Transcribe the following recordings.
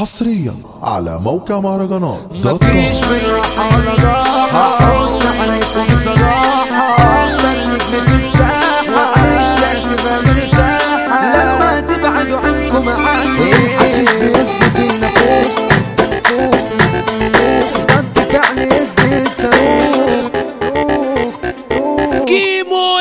حصريا على موقع مهرجانات دوت مفيش كوم من راحة ولا راحة هحط عليكم صراحة أفضل نجم في الساحة عيش لا تبقى مرتاحة لما تبعدوا عنكم عني الحشيش بيثبت النفوس رد فعل يثبت الصاروخ كيمو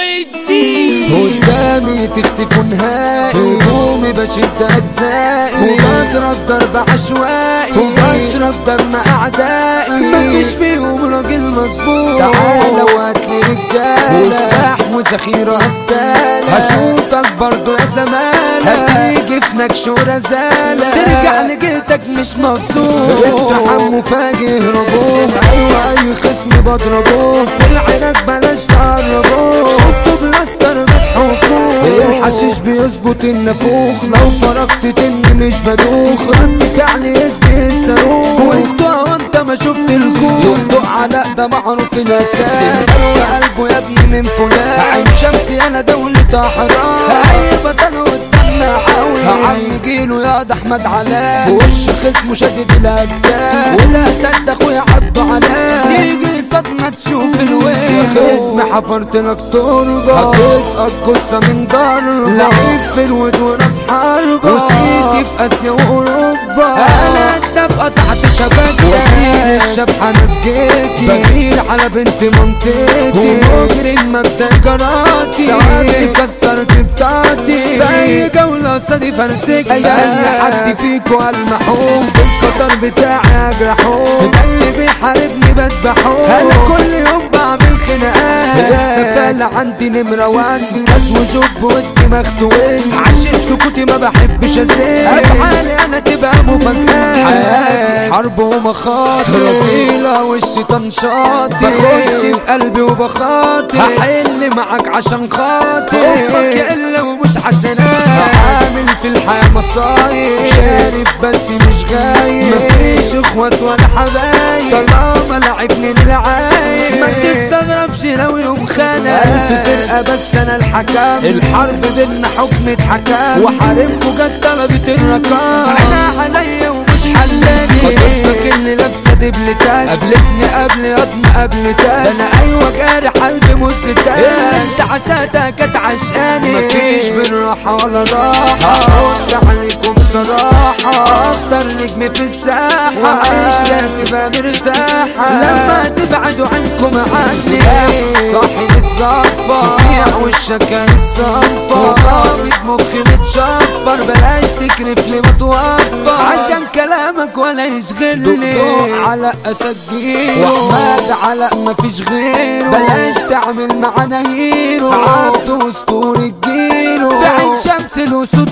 الدين قدامي تختفوا نهائي في هجومي بشد اجزائي وبضرب ضرب عشوائي وبشرب دم اعدائي مفيش فيهم راجل مظبوط تعالى وهاتلي رجاله وسلاح وذخيره قتاله هشوطك برضو يا زمالة هتيجي في نكش ورزالة ترجع لجيتك مش مبسوط اقتحام مفاجئ هربوه ايوه اي خصم بضربوه في العنك بلاش تقربوه شطوا بلاستر بتحكوه الحشيش بيظبط النافوخ لو فرقت تن مش بدوخ ردك يعني يسبي الصاروخ وانتوا وانت ما شفت الكون يبدو علاء ده معروف الاساس قلبه يا ابني من فلان عين شمسي انا دولة احرار اي بطل قدامنا عاوي عم جيله يا ده احمد علاء في وش خصمه شدد الاجسام ولا سد اخويا عبده علاء تيجي صدمة تشوف الويل اسمي حفرت لك تربة هتسقط جثة من ضربة لعيب في الود وناس حربة وسيتي في اسيا واوروبا انا الدفقة تحت شبكة وسيل الشبحة انا في جيتي بغير على بنت منطقتي ومجرم مبدأ كراتي سوادي كسرت بتاعتي زي جولة صدي فرتك اي حد فيكو المحوم بالقطر بتاعي اجرحوه ده اللي بيحاربني بذبحوه انا كل يوم بعمل خناقات لسه طالع عندي نمرة وان كاس وجوب ودي مختوين عشان سكوتي ما بحبش ازيد افعالي انا تبقى مفاجآت حياتي حرب ومخاطر رذيلة والشيطان شاطر بخش بقلبي وبخاطر هحل معاك عشان خاطر حبك يقل ومش عشانات عامل في الحياة مصايب شارب بس مش غايب مفيش اخوات ولا حبايب طالما لعبني للعايب ما تستغربش لو يوم خانق ألف فرقة بس أنا الحكام الحرب بينا حكم اتحكام وحاربكوا جت طلبت الرقام عينها عليا ومش حلاني خطيبتك اللي لابسة دبلتان قابلتني قبل قطم قبل تاني ده أنا أيوة جارح قلبي مستان اللي أنت عشاتها كانت عشقاني مفيش بالراحة ولا راحة هرد عليكم بصراحة أفضل نجم في الساحة عيش لا تبقى مرتاحة لما تبعدوا عنكم عني صاحي متزفر تصيح وشك هيتصفر وضابط مخي متشفر بلاش تكرف لي متوفر عشان كلامك ولا يشغلني على اسجيل واحمد على مفيش غيره بلاش تعمل معانا هيرو عبد اسطوري الجيل في عين شمس الاسود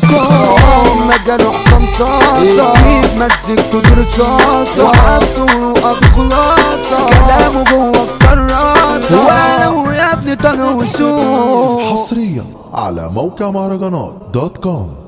بالكون مجاله حسام صاصة ايد مسكته برصاصة وعبده ابو خلاصة كلامه جوه الكراسة ولو يا ابني طلع وشوف حصريا على موقع مهرجانات دوت كوم